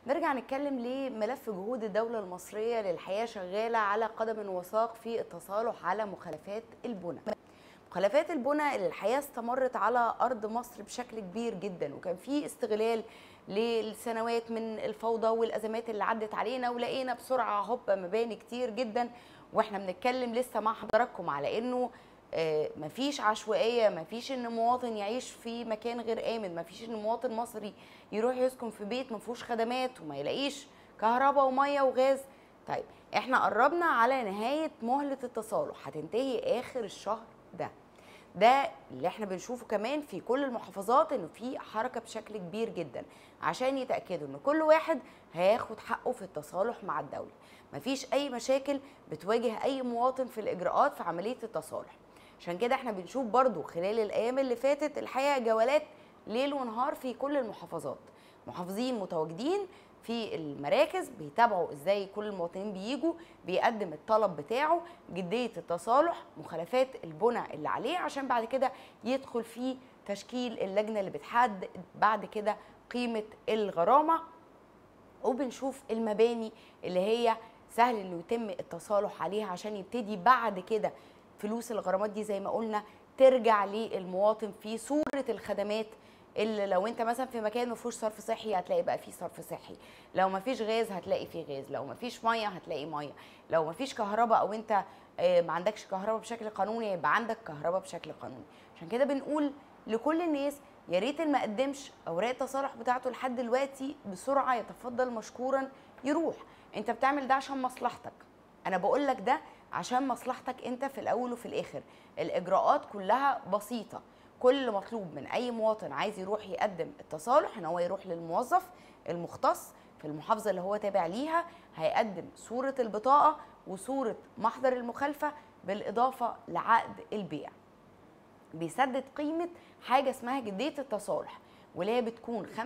نرجع نتكلم ليه ملف جهود الدولة المصرية للحياة شغالة على قدم وساق في التصالح على مخالفات البنى مخالفات البنى اللي الحقيقه استمرت على ارض مصر بشكل كبير جدا وكان في استغلال للسنوات من الفوضى والازمات اللي عدت علينا ولقينا بسرعه هوبا مباني كتير جدا واحنا بنتكلم لسه مع حضراتكم على انه آه، مفيش عشوائيه مفيش ان مواطن يعيش في مكان غير امن مفيش ان مواطن مصري يروح يسكن في بيت ما فيهوش خدمات وما يلاقيش كهرباء وميه وغاز طيب احنا قربنا على نهايه مهله التصالح هتنتهي اخر الشهر ده ده اللي احنا بنشوفه كمان في كل المحافظات انه في حركه بشكل كبير جدا عشان يتاكدوا ان كل واحد هياخد حقه في التصالح مع الدوله مفيش اي مشاكل بتواجه اي مواطن في الاجراءات في عمليه التصالح عشان كده احنا بنشوف برضو خلال الايام اللي فاتت الحقيقه جولات ليل ونهار في كل المحافظات محافظين متواجدين في المراكز بيتابعوا ازاي كل المواطنين بيجوا بيقدم الطلب بتاعه جديه التصالح مخالفات البنى اللي عليه عشان بعد كده يدخل في تشكيل اللجنه اللي بتحدد بعد كده قيمه الغرامه وبنشوف المباني اللي هي سهل انه يتم التصالح عليها عشان يبتدي بعد كده فلوس الغرامات دي زي ما قلنا ترجع للمواطن في صوره الخدمات اللي لو انت مثلا في مكان ما فيهوش صرف صحي هتلاقي بقى فيه صرف صحي لو ما فيش غاز هتلاقي فيه غاز لو ما فيش ميه هتلاقي ميه لو ما فيش كهرباء او انت آه، ما عندكش كهرباء بشكل قانوني يبقى عندك كهرباء بشكل قانوني عشان كده بنقول لكل الناس يا ريت اللي ما قدمش اوراق التصالح بتاعته لحد دلوقتي بسرعه يتفضل مشكورا يروح انت بتعمل ده عشان مصلحتك انا بقول لك ده عشان مصلحتك انت في الاول وفي الاخر الاجراءات كلها بسيطه كل مطلوب من اي مواطن عايز يروح يقدم التصالح ان هو يروح للموظف المختص في المحافظه اللي هو تابع ليها هيقدم صوره البطاقه وصوره محضر المخالفه بالاضافه لعقد البيع بيسدد قيمه حاجه اسمها جديه التصالح واللي هي بتكون 25%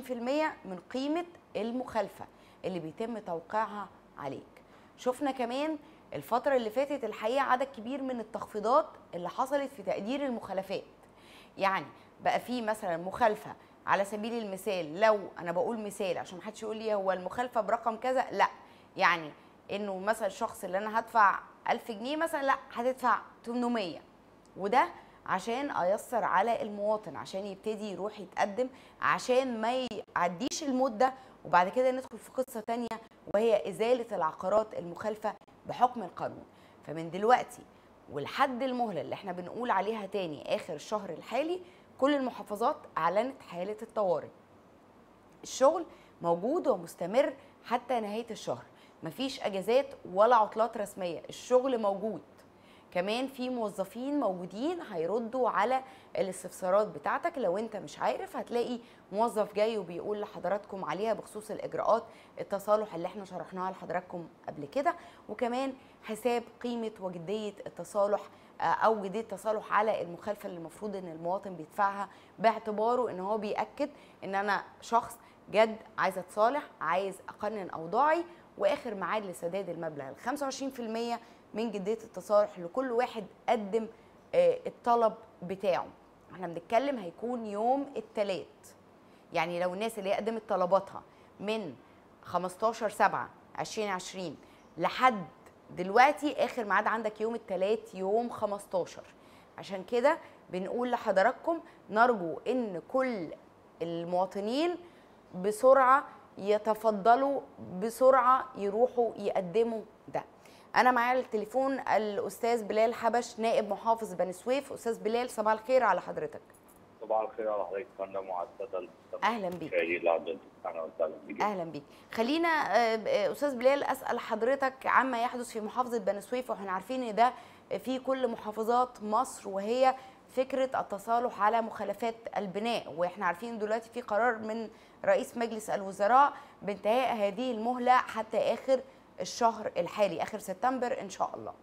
من قيمه المخالفه اللي بيتم توقيعها عليك شفنا كمان الفترة اللي فاتت الحقيقة عدد كبير من التخفيضات اللي حصلت في تقدير المخالفات يعني بقى في مثلا مخالفة على سبيل المثال لو أنا بقول مثال عشان محدش يقول لي هو المخالفة برقم كذا لا يعني إنه مثلا الشخص اللي أنا هدفع 1000 جنيه مثلا لا هتدفع 800 وده عشان أيسر على المواطن عشان يبتدي يروح يتقدم عشان ما يعديش المدة وبعد كده ندخل في قصة تانية وهي إزالة العقارات المخالفة بحكم القانون فمن دلوقتي ولحد المهلة اللي احنا بنقول عليها تاني آخر الشهر الحالي كل المحافظات أعلنت حالة الطوارئ الشغل موجود ومستمر حتى نهاية الشهر مفيش أجازات ولا عطلات رسمية الشغل موجود كمان في موظفين موجودين هيردوا على الاستفسارات بتاعتك لو انت مش عارف هتلاقي موظف جاي وبيقول لحضراتكم عليها بخصوص الاجراءات التصالح اللي احنا شرحناها لحضراتكم قبل كده وكمان حساب قيمه وجديه التصالح آه، او جديه التصالح على المخالفه اللي المفروض ان المواطن بيدفعها باعتباره ان هو بياكد ان انا شخص جد عايز اتصالح عايز اقنن اوضاعي واخر ميعاد لسداد المبلغ ال 25% من جديه التصالح لكل واحد قدم آه، الطلب بتاعه احنا بنتكلم هيكون يوم الثلاث يعني لو الناس اللي هي قدمت طلباتها من 15 7 2020 لحد دلوقتي اخر ميعاد عندك يوم الثلاث يوم 15 عشان كده بنقول لحضراتكم نرجو ان كل المواطنين بسرعه يتفضلوا بسرعه يروحوا يقدموا ده انا معايا على التليفون الاستاذ بلال حبش نائب محافظ بني سويف استاذ بلال صباح الخير على حضرتك صباح الخير على حضرتك يا فندم وعلى الساده المستمعين اهلا بيك الشهريين اللي حضرتك اهلا وسهلا بيك اهلا بيك خلينا آه، آه، استاذ بلال اسال حضرتك عما يحدث في محافظه بني سويف واحنا عارفين ان ده في كل محافظات مصر وهي فكره التصالح على مخالفات البناء واحنا عارفين دلوقتي في قرار من رئيس مجلس الوزراء بانتهاء هذه المهله حتى اخر الشهر الحالي اخر سبتمبر ان شاء الله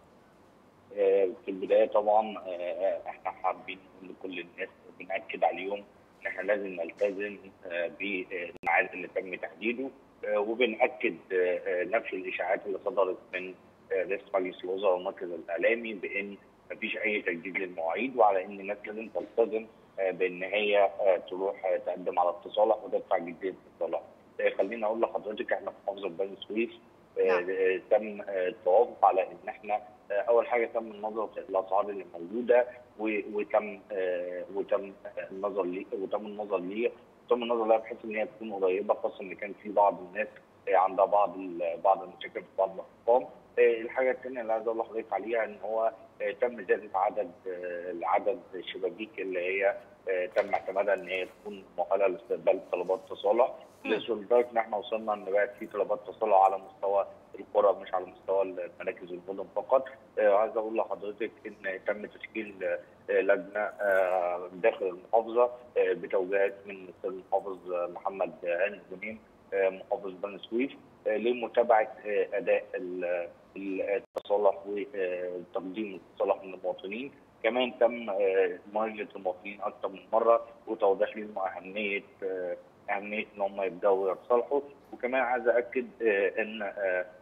آه، في البدايه طبعا آه، احنا حابين نقول لكل الناس بناكد عليهم ان احنا لازم نلتزم آه، بالميعاد اللي تم تحديده آه، وبناكد آه، آه، نفس الاشاعات اللي صدرت من آه، رئيس مجلس الوزراء والمركز الاعلامي بان مفيش اي تجديد للمواعيد وعلى ان الناس لازم تلتزم آه، بان هي آه، تروح آه، تقدم على التصالح وتدفع جديه التصالح. خليني اقول لحضرتك احنا في محافظه بني سويف نعم. تم التوافق على ان احنا اول حاجه تم النظر في الاسعار اللي موجوده وتم وتم النظر ليه وتم النظر ليه وتم النظر لها بحيث ان هي تكون قريبه خاصه ان كان في بعض الناس عندها بعض بعض المشاكل في بعض الارقام الحاجه الثانيه اللي عايز اقول لحضرتك عليها ان هو تم زياده عدد عدد الشبابيك اللي هي تم اعتمادها ان هي تكون مؤهله لاستقبال طلبات تصالح لدرجه ان احنا وصلنا ان بقت في طلبات تصالح على مستوى القرى مش على مستوى المراكز والمدن فقط عايز اقول لحضرتك ان تم تشكيل لجنه داخل المحافظه بتوجيهات من الاستاذ المحافظ محمد هاني غنيم محافظ بني سويف لمتابعه اداء التصالح وتقديم التصالح من المواطنين كمان تم مواجهه المواطنين اكثر من مره وتوضيح لهم اهميه اهميه ان هم يبداوا يتصالحوا وكمان عايز اكد ان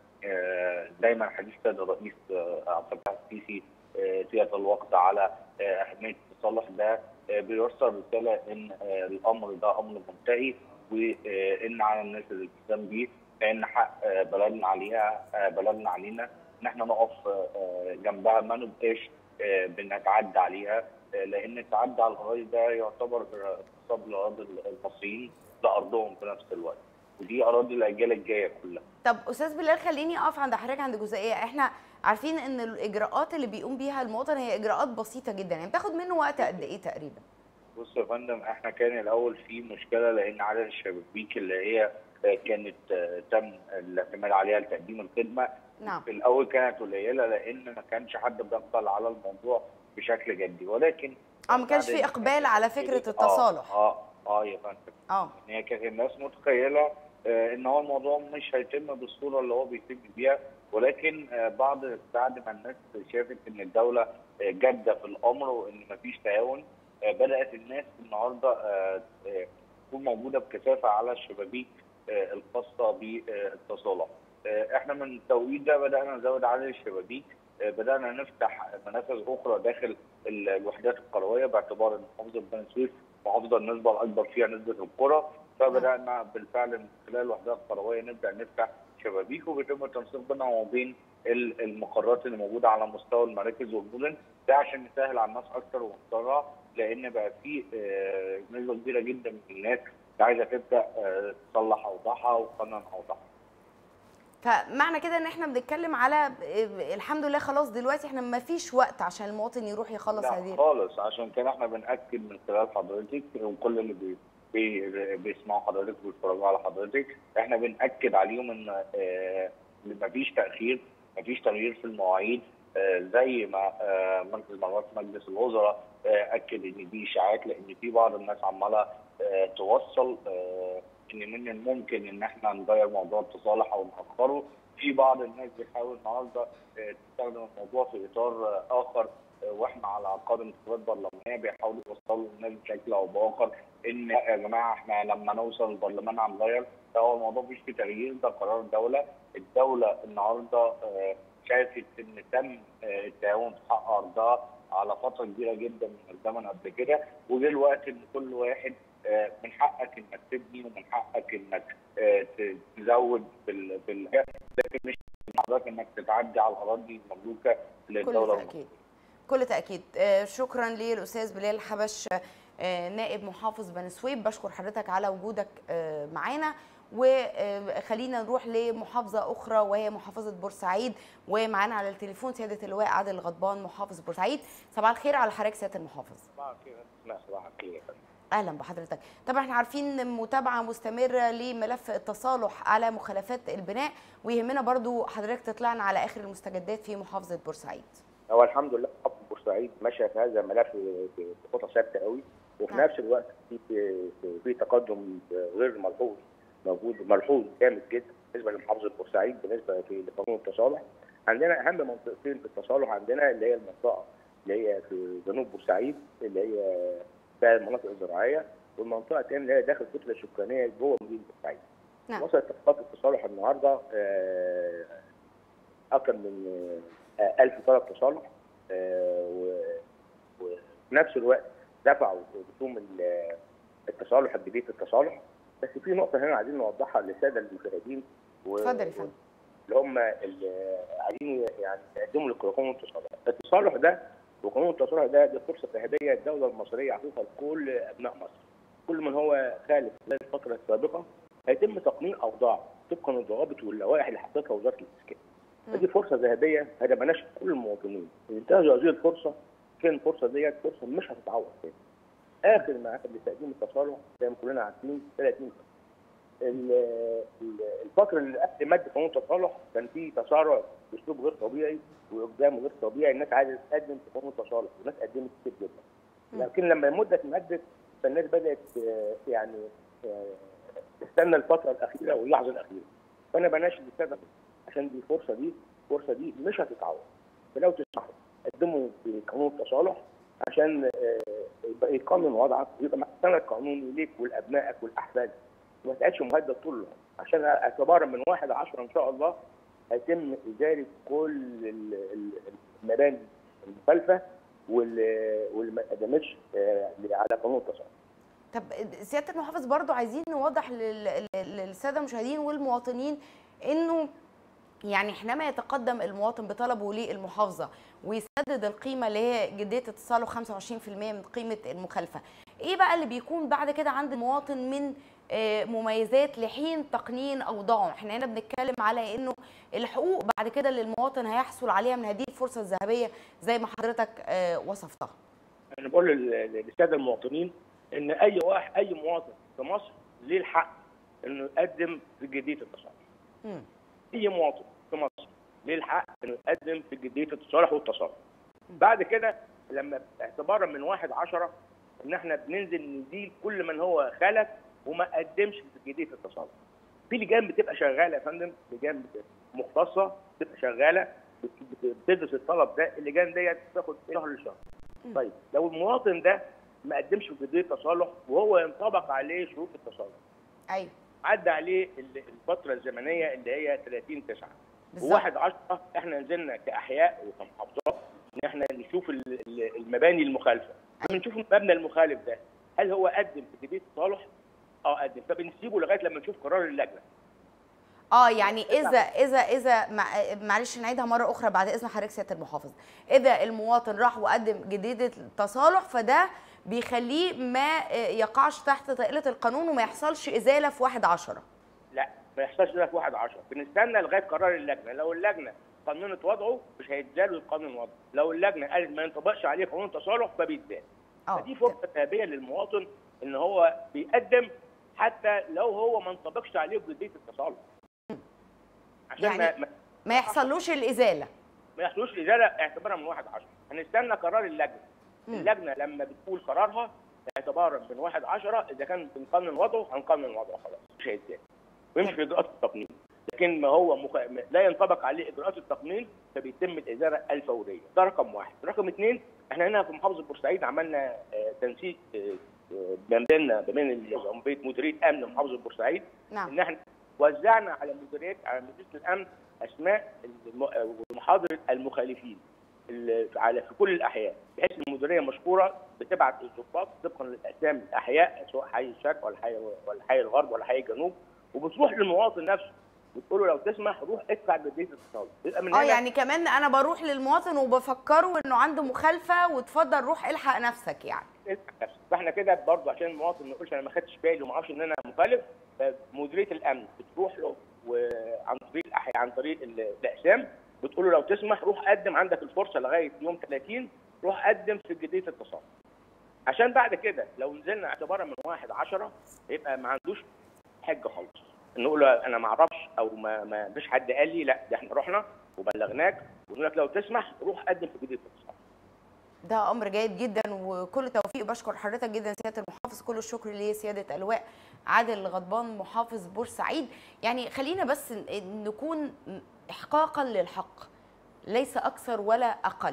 دايما حديث السيد الرئيس عبد الفتاح السيسي طيله الوقت على اهميه التصالح ده بيوصل رساله ان الامر ده امر منتهي وان على الناس الالتزام بيه لان حق بلدنا عليها بلدنا علينا ان احنا نقف جنبها ما نبقاش بنتعدى عليها لان التعدي على الاراضي ده يعتبر اغتصاب لاراضي المصريين لارضهم في نفس الوقت ودي اراضي الاجيال الجايه كلها. طب استاذ بلال خليني اقف عند حضرتك عند جزئيه احنا عارفين ان الاجراءات اللي بيقوم بيها المواطن هي اجراءات بسيطه جدا يعني بتاخد منه وقت قد ايه تقريبا؟ بص يا فندم احنا كان الاول في مشكله لان عدد الشبابيك اللي هي كانت تم الاعتماد عليها لتقديم الخدمه نعم. في الاول كانت قليله لان ما كانش حد بيقبل على الموضوع بشكل جدي ولكن اه ما كانش في اقبال على فكره التصالح اه اه, آه يا فندم اه ان هي كانت الناس متخيله آه ان هو الموضوع مش هيتم بالصوره اللي هو بيتم بيها ولكن آه بعد بعد ما الناس شافت ان الدوله آه جاده في الامر وان مفيش تهاون آه بدات الناس النهارده آه آه تكون موجوده بكثافه على الشبابيك آه الخاصه بالتصالح. آه احنا من التوقيت ده بدانا نزود عدد الشبابيك آه بدانا نفتح منافذ اخرى داخل الوحدات القرويه باعتبار ان محافظه بني سويف محافظه النسبه الاكبر فيها نسبه القرى فبدانا بالفعل من خلال الوحدات القرويه نبدا نفتح شبابيك وبيتم التنسيق بينها وبين المقرات اللي موجوده على مستوى المراكز والمدن ده عشان نسهل على الناس اكتر ونختارها لان بقى في نسبه كبيره جدا من الناس عايزه تبدا تصلح اوضاعها وتقنن اوضاعها. فمعنى كده ان احنا بنتكلم على الحمد لله خلاص دلوقتي احنا ما فيش وقت عشان المواطن يروح يخلص لا هذه خالص عشان كده احنا بناكد من خلال حضرتك وكل اللي بي بي بيسمعوا حضرتك وبيتفرجوا على حضرتك احنا بناكد عليهم ان آه ما فيش تاخير ما فيش تغيير في المواعيد آه زي ما آه مركز معلومات مجلس الوزراء اكد ان دي اشاعات لان في بعض الناس عماله توصل ان من الممكن ان احنا نغير موضوع التصالح او ناخره في بعض الناس بتحاول النهارده تستخدم الموضوع في اطار اخر واحنا على عقاب انتخابات برلمانيه بيحاولوا يوصلوا للناس بشكل او باخر ان يا جماعه احنا لما نوصل البرلمان هنغير هو الموضوع مش في تغيير ده قرار دوله الدوله النهارده شافت ان تم التعاون في حق ارضها على فتره كبيره جدا من الزمن قبل كده وجه الوقت ان كل واحد من حقك انك تبني ومن حقك انك تزود بال بال لكن مش من حقك انك تتعدي على الاراضي المملوكه للدوله كل تاكيد كل تاكيد شكرا للاستاذ بلال حبش نائب محافظ بني سويف بشكر حضرتك على وجودك معانا وخلينا نروح لمحافظة أخرى وهي محافظة بورسعيد ومعانا على التليفون سيادة اللواء عادل الغضبان محافظ بورسعيد صباح الخير على حضرتك سيادة المحافظ صباح الخير لا صباح الخير اهلا بحضرتك طبعا احنا عارفين متابعه مستمره لملف التصالح على مخالفات البناء ويهمنا برضو حضرتك تطلعنا على اخر المستجدات في محافظه بورسعيد هو الحمد لله محافظه بورسعيد ماشيه في هذا الملف بخطى ثابته قوي وفي نعم. نفس الوقت في في, في تقدم غير ملحوظ موجود ملحوظ جامد جدا بالنسبه لمحافظه بورسعيد بالنسبه لقانون التصالح عندنا اهم منطقتين في التصالح عندنا اللي هي المنطقه اللي هي في جنوب بورسعيد اللي هي فيها المناطق الزراعيه والمنطقه الثانيه اللي هي داخل الكتله السكانيه جوه مدينه بورسعيد. نعم. وصلت اتفاقات التصالح النهارده اكثر من 1000 طلب تصالح وفي نفس الوقت دفعوا رسوم التصالح الجديد التصالح بس في نقطه هنا عايزين نوضحها للساده المشاهدين و- اتفضل يا فندم اللي هم اللي عايزين يعني يقدموا لقانون التصالح. التصالح ده وقانون التصالح ده دي فرصه ذهبيه الدوله المصريه عطيتها لكل ابناء مصر. كل من هو خالف خلال الفتره السابقه هيتم تقنين اوضاع طبقا للضوابط واللوائح اللي حطتها وزاره الاسكان. فدي فرصه ذهبيه هتبناش كل المواطنين. انتهزوا هذه الفرصه كان الفرصه ديت فرصه مش هتتعوض تاني. اخر ميعاد لتقديم التصالح زي ما كلنا عارفين 30 سنه. ال- ال- الفتره اللي قبل ماده قانون التصالح كان في تسارع باسلوب غير طبيعي واقدام غير طبيعي الناس عايزه تقدم في قانون التصالح والناس قدمت كتير جدا مم. لكن لما المده اتمدت فالناس بدات آه، يعني آه، تستنى الفتره الاخيره واللحظه الاخيره فانا بناشد الساده عشان دي الفرصه دي الفرصه دي مش هتتعوض فلو تسمحوا قدموا في قانون التصالح عشان آه، يبقى يقنن وضعك ويبقى سند قانوني ليك ولابنائك والاحفاد وما تقعدش مهدد طول الوقت عشان اعتبارا من 1 10 ان شاء الله هيتم ازاله كل ال- ال- المباني المخالفه واللي واللي ما اتقدمتش آه، على قانون التصالح. طب سياده المحافظ برضو عايزين نوضح لل- لل- للساده المشاهدين والمواطنين انه يعني حينما يتقدم المواطن بطلبه للمحافظه ويسدد القيمه اللي هي جديه اتصاله 25% من قيمه المخالفه ايه بقى اللي بيكون بعد كده عند المواطن من آه، مميزات لحين تقنين اوضاعه احنا هنا بنتكلم على انه الحقوق بعد كده اللي المواطن هيحصل عليها من هذه الفرصه الذهبيه زي ما حضرتك آه، وصفتها انا بقول لل- للساده المواطنين ان اي واحد اي مواطن في مصر ليه الحق انه يقدم في جديه التصالح. مم. اي مواطن في مصر ليه الحق انه يقدم في جديه التصالح والتصالح. بعد كده لما اعتبارا من 1 10 ان احنا بننزل نديل كل من هو خلف وما قدمش في جديه التصالح. في لجان بتبقى شغاله يا فندم لجان بت- مختصه بتبقى شغاله بت- بت- بتدرس الطلب ده اللجان ديت بتاخد شهر لشهر. مم. طيب لو المواطن ده ما قدمش في جديه التصالح وهو ينطبق عليه شروط التصالح ايوه عدى عليه ال- الفتره الزمنيه اللي هي 30 9 بالظبط وواحد 10 احنا نزلنا كاحياء وكمحافظات ان احنا نشوف ال- ال- المباني المخالفه بنشوف المبنى المخالف ده هل هو قدم في جديه التصالح؟ اه قدم فبنسيبه لغايه لما نشوف قرار اللجنه اه يعني اذا اذا اذا مع- معلش نعيدها مره اخرى بعد اذن حضرتك سياده المحافظ اذا المواطن راح وقدم جديده التصالح فده بيخليه ما يقعش تحت طائله القانون وما يحصلش ازاله في واحد عشرة لا ما يحصلش ده في 1 10 بنستنى لغايه قرار اللجنه لو اللجنه قننت وضعه مش هيتزال ويقنن وضعه لو اللجنه قالت ما ينطبقش عليه قانون التصالح فبيتزال اه فدي فرصه ذهبيه للمواطن ان هو بيقدم حتى لو هو ما انطبقش عليه جديه التصالح عشان يعني ما, ما- ما يحصلوش الازاله ما يحصلوش ازاله اعتبارا من 1 10 هنستنى قرار اللجنه مم. اللجنه لما بتقول قرارها اعتبارا من 1 10 اذا كان بنقنن وضعه هنقنن وضعه خلاص مش هيتزال ويمشي في اجراءات التقنين لكن ما هو مخ... لا ينطبق عليه اجراءات التقنين فبيتم الازاله الفوريه ده رقم واحد رقم اثنين احنا هنا في محافظه بورسعيد عملنا آه، تنسيق آه، آه، ما بيننا ما بين ال- مديريه امن محافظه بورسعيد نعم ان احنا وزعنا على مديريات على مديريه الامن اسماء الم- ومحاضره المخالفين ال- على في كل الاحياء بحيث ان المديريه مشكوره بتبعت الضباط طبقا للاسامي الاحياء سواء حي الشرق ولا حي ولا حي الغرب ولا حي الجنوب وبتروح للمواطن نفسه بتقول له لو تسمح روح ادفع جديه الاتصال يبقى من اه هنا يعني كمان انا بروح للمواطن وبفكره انه عنده مخالفه وتفضل روح الحق نفسك يعني تسمع نفسك. فاحنا كده برضه عشان المواطن ما يقولش انا ما خدتش بالي وما اعرفش ان انا مخالف فمديريه الامن بتروح له وعن طريق الأحياء عن طريق ال- الاقسام بتقول له لو تسمح روح قدم عندك الفرصه لغايه يوم 30 روح قدم في جديه الاتصال عشان بعد كده لو نزلنا اعتبارا من 1 10 يبقى ما عندوش حجه خالص نقول له انا ما اعرفش او ما ما فيش حد قال لي لا ده احنا رحنا وبلغناك وقلنا لك لو تسمح روح قدم في جديه الاتصال ده امر جيد جدا وكل توفيق بشكر حضرتك جدا سياده المحافظ كل الشكر لسياده اللواء عادل غضبان محافظ بورسعيد يعني خلينا بس ن- نكون احقاقا للحق ليس اكثر ولا اقل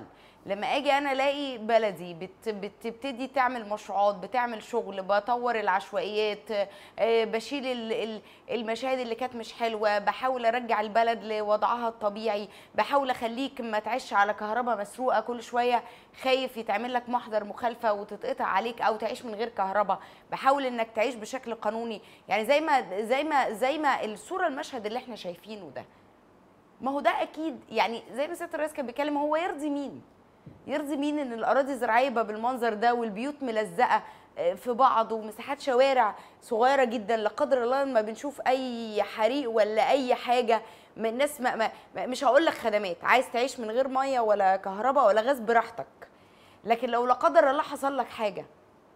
لما اجي انا الاقي بلدي بت بتبتدي تعمل مشروعات بتعمل شغل بطور العشوائيات آه، بشيل ال- ال- المشاهد اللي كانت مش حلوه بحاول ارجع البلد لوضعها الطبيعي بحاول اخليك ما تعيش على كهرباء مسروقه كل شويه خايف يتعمل لك محضر مخالفه وتتقطع عليك او تعيش من غير كهرباء بحاول انك تعيش بشكل قانوني يعني زي ما زي ما زي ما الصوره المشهد اللي احنا شايفينه ده ما هو ده اكيد يعني زي ما سياده الرئيس كان بيتكلم هو يرضي مين يرضي مين ان الاراضي الزراعيه يبقى بالمنظر ده والبيوت ملزقه آه، في بعض ومساحات شوارع صغيره جدا لا قدر الله لما بنشوف اي حريق ولا اي حاجه من الناس ما ما ما- مش هقول لك خدمات عايز تعيش من غير ميه ولا كهرباء ولا غاز براحتك لكن لو لا قدر الله حصل لك حاجه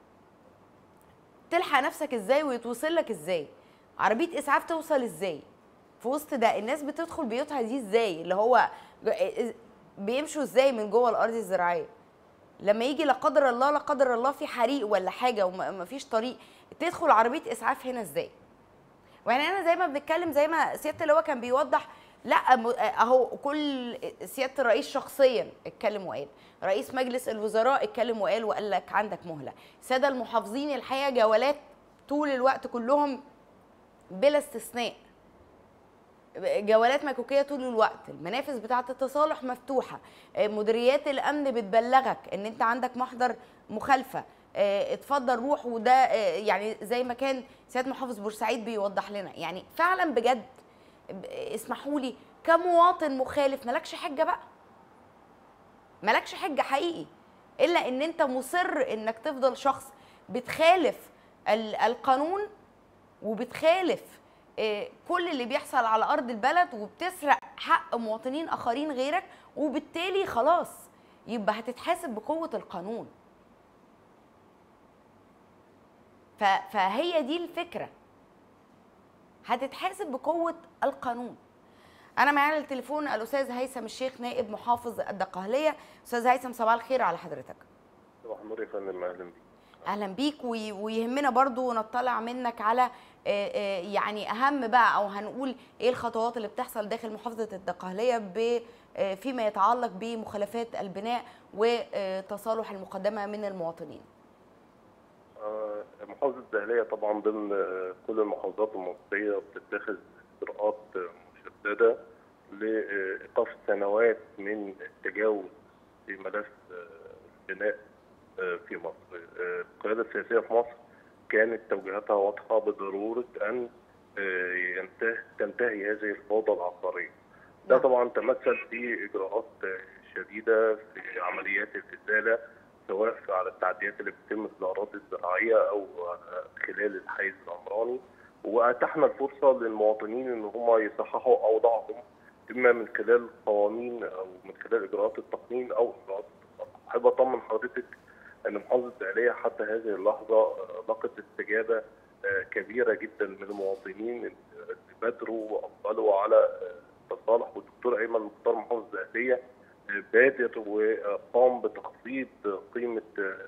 تلحق نفسك ازاي ويتوصل لك ازاي عربيه اسعاف توصل ازاي في وسط ده الناس بتدخل بيوتها دي ازاي اللي هو ج- بيمشوا ازاي من جوه الارض الزراعيه لما يجي لا قدر الله لا قدر الله في حريق ولا حاجه ومفيش طريق تدخل عربيه اسعاف هنا ازاي يعني انا زي ما بنتكلم زي ما سياده اللواء كان بيوضح لا م- اهو كل سياده الرئيس شخصيا اتكلم وقال رئيس مجلس الوزراء اتكلم وقال وقال لك عندك مهله الساده المحافظين الحقيقه جولات طول الوقت كلهم بلا استثناء جولات مكوكيه طول الوقت المنافذ بتاعه التصالح مفتوحه آه، مديريات الامن بتبلغك ان انت عندك محضر مخالفه آه، اتفضل روح وده آه، يعني زي ما كان سياده محافظ بورسعيد بيوضح لنا يعني فعلا بجد ب- اسمحوا لي كمواطن مخالف مالكش حجه بقى مالكش حجه حقيقي الا ان انت مصر انك تفضل شخص بتخالف ال- القانون وبتخالف آه، كل اللي بيحصل على ارض البلد وبتسرق حق مواطنين اخرين غيرك وبالتالي خلاص يبقى هتتحاسب بقوه القانون ف- فهي دي الفكره هتتحاسب بقوه القانون انا معايا على التليفون الاستاذ هيثم الشيخ نائب محافظ الدقهليه استاذ هيثم صباح الخير على حضرتك صباح النور يا فندم اهلا بيك اهلا بيك وي- ويهمنا برضو نطلع منك على آه، آه، يعني اهم بقى او هنقول ايه الخطوات اللي بتحصل داخل محافظه الدقهليه ب آه، فيما يتعلق بمخالفات البناء وتصالح المقدمه من المواطنين آه، محافظة الدهلية طبعا ضمن آه، كل المحافظات المصرية بتتخذ إجراءات آه، مشددة لإيقاف سنوات من التجاوز في ملف آه، البناء آه، في مصر. آه، القيادة السياسية في مصر كانت توجيهاتها واضحة بضرورة أن آه، ينتهي تنتهي هذه الفوضى العقارية. ده نعم. طبعا تمثل في إجراءات آه، شديدة في عمليات الإزالة سواء على التعديات اللي بتتم في الاراضي الزراعيه او خلال الحيز العمراني واتحنا الفرصه للمواطنين ان هم يصححوا اوضاعهم اما من خلال قوانين او من خلال اجراءات التقنين او اجراءات التصرف. احب اطمن حضرتك ان محافظه الدقهليه حتى هذه اللحظه آه، لقت استجابه آه، كبيره جدا من المواطنين اللي بادروا واقبلوا على آه، التصالح والدكتور ايمن مختار محافظ الدقهليه بادر وقام بتخفيض قيمة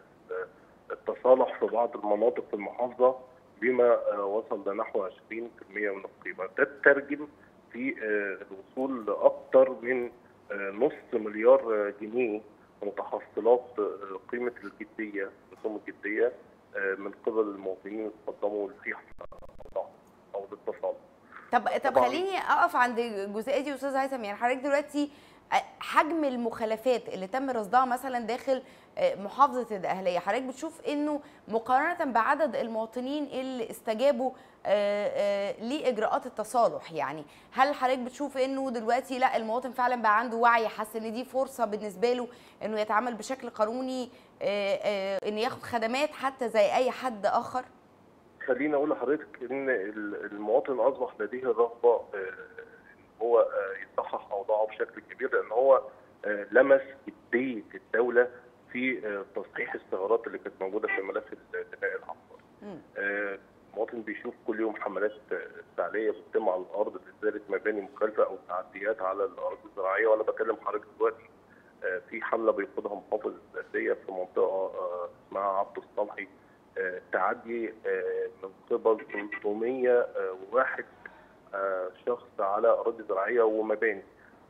التصالح في بعض المناطق في المحافظة بما وصل لنحو 20% من القيمة ده تترجم في الوصول لأكثر من نص مليار جنيه متحصلات قيمة الجدية رسوم الجدية من قبل المواطنين اللي تقدموا للفيح أو للتصالح طب طب طبعاً. خليني اقف عند الجزئيه دي يا استاذ هيثم يعني حضرتك دلوقتي حجم المخالفات اللي تم رصدها مثلا داخل محافظه الدقهليه حضرتك بتشوف انه مقارنه بعدد المواطنين اللي استجابوا آه، آه، لاجراءات التصالح يعني هل حضرتك بتشوف انه دلوقتي لا المواطن فعلا بقى عنده وعي حاسس ان دي فرصه بالنسبه له انه يتعامل بشكل قانوني آه، آه، انه ياخد خدمات حتى زي اي حد اخر خليني اقول لحضرتك ان ال- المواطن اصبح لديه الرغبه آه، ان هو آه، يصحح اوضاعه بشكل كبير لان هو آه، لمس جديه الدوله في آه، تصحيح الثغرات اللي كانت موجوده في ملف البناء العقاري. مم. آه، المواطن بيشوف كل يوم حملات آه، فعاليه بتتم على الارض لازاله مباني مخالفه او تعديات على الاراضي الزراعيه وانا بكلم حضرتك دلوقتي آه، في حمله بيقودها محافظ الدقهليه في منطقه آه، اسمها عبد الصالحي آه، تعدي آه، من قبل 301 آه، شخص على اراضي زراعيه ومباني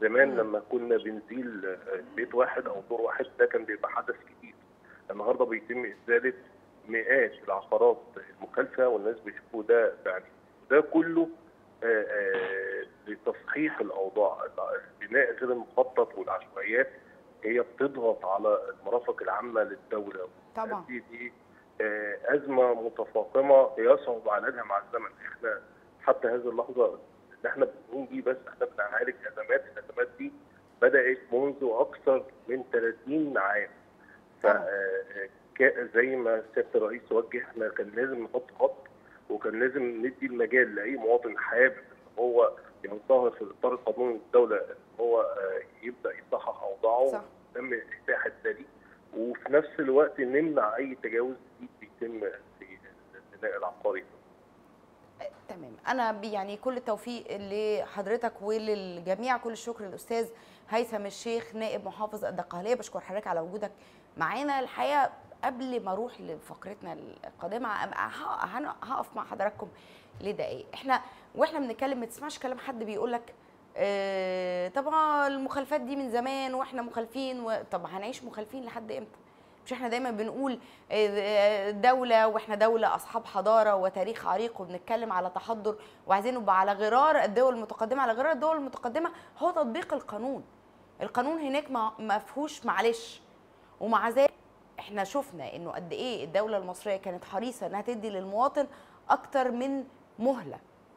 زمان مم. لما كنا بنزيل آه، بيت واحد او دور واحد ده كان بيبقى حدث كبير النهارده بيتم ازاله مئات العقارات المخالفه والناس بيشوفوا ده يعني ده كله آه، آه، لتصحيح الاوضاع البناء غير المخطط والعشوائيات هي بتضغط على المرافق العامه للدوله طبعا دي دي آه، ازمه متفاقمه يصعب علاجها مع الزمن احنا حتى هذه اللحظه اللي احنا بنقوم بيه بس احنا بنعالج ازمات الازمات دي بدات منذ اكثر من 30 عام ف طبعا. آه، كا- زي ما سياده الرئيس وجه احنا كان لازم نحط خط وكان لازم ندي المجال لاي مواطن حابب ان هو ينصهر في اطار قانون الدوله ان هو آه، يبدا يصحح اوضاعه صح. تم اتاحه ذلك وفي نفس الوقت نمنع اي تجاوز جديد بيتم في البناء العقاري تمام انا بي- يعني كل التوفيق لحضرتك وللجميع كل الشكر للاستاذ هيثم الشيخ نائب محافظ الدقهليه بشكر حضرتك على وجودك معانا الحقيقه قبل ما اروح لفقرتنا القادمه أم- ه- هن- هقف مع حضراتكم لدقايق احنا واحنا بنتكلم ما تسمعش كلام حد بيقول لك اه طبعا المخالفات دي من زمان واحنا مخالفين و... طب هنعيش مخالفين لحد امتى مش احنا دايما بنقول آه، دولة واحنا دولة أصحاب حضارة وتاريخ عريق وبنتكلم على تحضر وعايزين نبقى على غرار الدول المتقدمة على غرار الدول المتقدمة هو تطبيق القانون القانون هناك ما ما فيهوش معلش ومع ذلك احنا شفنا انه قد ايه الدولة المصرية كانت حريصة انها تدي للمواطن اكتر من مهلة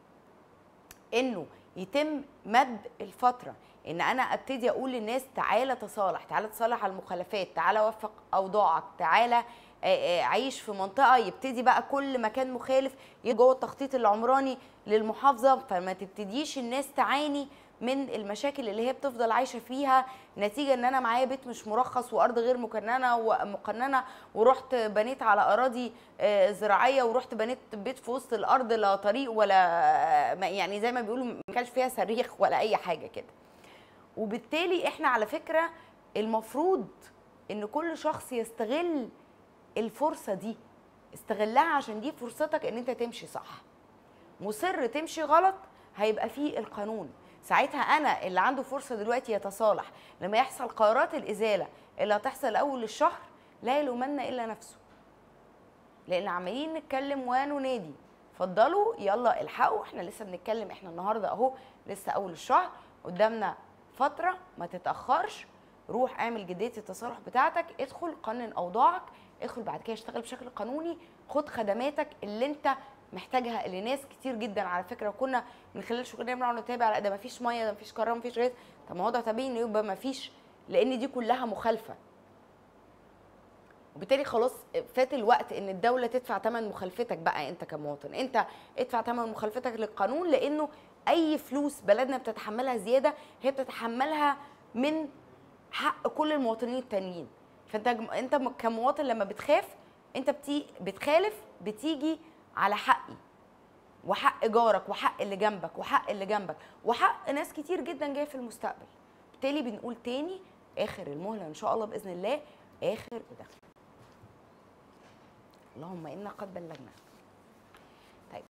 انه يتم مد الفتره ان انا ابتدي اقول للناس تعالى تصالح تعالى تصالح على المخالفات تعالى وفق اوضاعك تعالى آه، آه، عيش في منطقه يبتدي بقى كل مكان مخالف يجي جوه التخطيط العمراني للمحافظه فما تبتديش الناس تعاني من المشاكل اللي هي بتفضل عايشه فيها نتيجه ان انا معايا بيت مش مرخص وارض غير مكننه ومقننه ورحت بنيت على اراضي آه، زراعيه ورحت بنيت بيت في وسط الارض لا طريق ولا ما- يعني زي ما بيقولوا ما كانش فيها صريخ ولا اي حاجه كده وبالتالي احنا على فكره المفروض ان كل شخص يستغل الفرصه دي استغلها عشان دي فرصتك ان انت تمشي صح مصر تمشي غلط هيبقى فيه القانون ساعتها انا اللي عنده فرصه دلوقتي يتصالح لما يحصل قرارات الازاله اللي هتحصل اول الشهر لا يلومن الا نفسه لان عمالين نتكلم وننادي اتفضلوا يلا الحقوا احنا لسه بنتكلم احنا النهارده اهو لسه اول الشهر قدامنا فتره ما تتاخرش روح اعمل جديه التصالح بتاعتك ادخل قنن اوضاعك ادخل بعد كده اشتغل بشكل قانوني خد خدماتك اللي انت محتاجها اللي ناس كتير جدا على فكره كنا من خلال شغلنا بنقعد نتابع لا ده ما فيش ميه ده ما فيش كهرباء ما فيش غاز طب ما هو ده طبيعي انه يبقى ما فيش لان دي كلها مخالفه وبالتالي خلاص فات الوقت ان الدوله تدفع ثمن مخالفتك بقى انت كمواطن انت ادفع ثمن مخالفتك للقانون لانه اي فلوس بلدنا بتتحملها زياده هي بتتحملها من حق كل المواطنين التانيين فانت انت كمواطن لما بتخاف انت بتي بتخالف بتيجي على حقي وحق جارك وحق اللي جنبك وحق اللي جنبك وحق ناس كتير جدا جايه في المستقبل بالتالي بنقول تاني اخر المهله ان شاء الله باذن الله اخر ده اللهم انا قد بلغنا